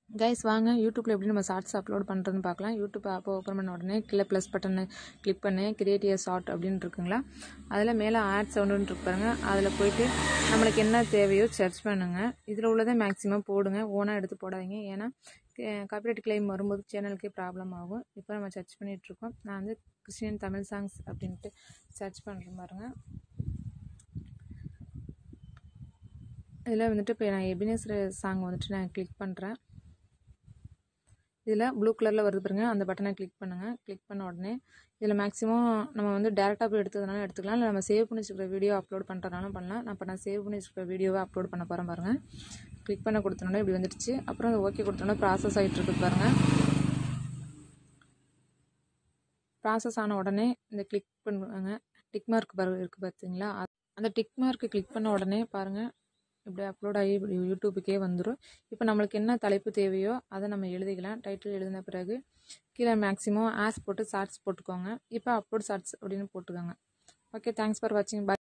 guys வாங்க யூடியூப்பில் எப்படி நம்ம ஷார்ட்ஸ் அப்லோட் பண்ணுறதுன்னு பார்க்கலாம் யூடியூப் ஆப்பை ஓப்பன் பண்ண உடனே கீழே ப்ளஸ் பட்டனை கிளிக் பண்ணி கிரியேட் a ஷார்ட் அப்படின்னு இருக்குங்களா அதில் மேலே ஆட் சவுண்டுன்னு இருக்கு பாருங்க அதில் போயிட்டு நம்மளுக்கு என்ன தேவையோ சர்ச் பண்ணுங்கள் இதில் உள்ளதை மேக்ஸிமம் போடுங்க ஓனாக எடுத்து போடாதீங்க ஏன்னா காப்பிரைட் கிளைம் வரும்போது சேனலுக்கே ப்ராப்ளம் ஆகும் இப்போ நம்ம சர்ச் பண்ணிகிட்ருக்கோம் நான் வந்து கிறிஸ்டியன் தமிழ் சாங்ஸ் அப்படின்ட்டு சர்ச் பண்ணுறேன் பாருங்கள் இதில் வந்துட்டு இப்போ நான் எபினேஸ்வர் சாங் வந்துட்டு நான் கிளிக் பண்ணுறேன் இதில் ப்ளூ கலரில் வருது பாருங்க அந்த பட்டனை கிளிக் பண்ணுங்கள் கிளிக் பண்ண உடனே இதில் மேக்ஸிமம் நம்ம வந்து டேரெக்டாக போய் எடுத்ததுனால எடுத்துக்கலாம் இல்லை நம்ம சேவ் பண்ணி வச்சுருக்க வீடியோ அப்லோட் பண்ணுறதுனாலும் பண்ணலாம் நான் இப்போ நான் சேவ் பண்ணி வச்சுருக்க வீடியோவை அப்லோட் பண்ண போகிறேன் பாருங்கள் கிளிக் பண்ண கொடுத்தோன்னே இப்படி வந்துடுச்சு அப்புறம் அது ஓகே கொடுத்தோன்னே ப்ராசஸ் ஆகிட்டு இருக்குது பாருங்கள் ப்ராசஸ் ஆன உடனே இந்த கிளிக் பண்ணுவாங்க டிக் மார்க் பாரு இருக்குது பார்த்தீங்களா அந்த டிக் மார்க்கு கிளிக் பண்ண உடனே பாருங்கள் இப்படி அப்லோட் ஆகி இப்படி யூடியூப்புக்கே வந்துடும் இப்போ நம்மளுக்கு என்ன தலைப்பு தேவையோ அதை நம்ம எழுதிக்கலாம் டைட்டில் எழுதின பிறகு கீழே மேக்ஸிமம் ஆஸ் போட்டு ஷார்ட்ஸ் போட்டுக்கோங்க இப்போ அப்லோட் ஷார்ட்ஸ் அப்படின்னு போட்டுக்கோங்க ஓகே தேங்க்ஸ் ஃபார் வாட்சிங் பை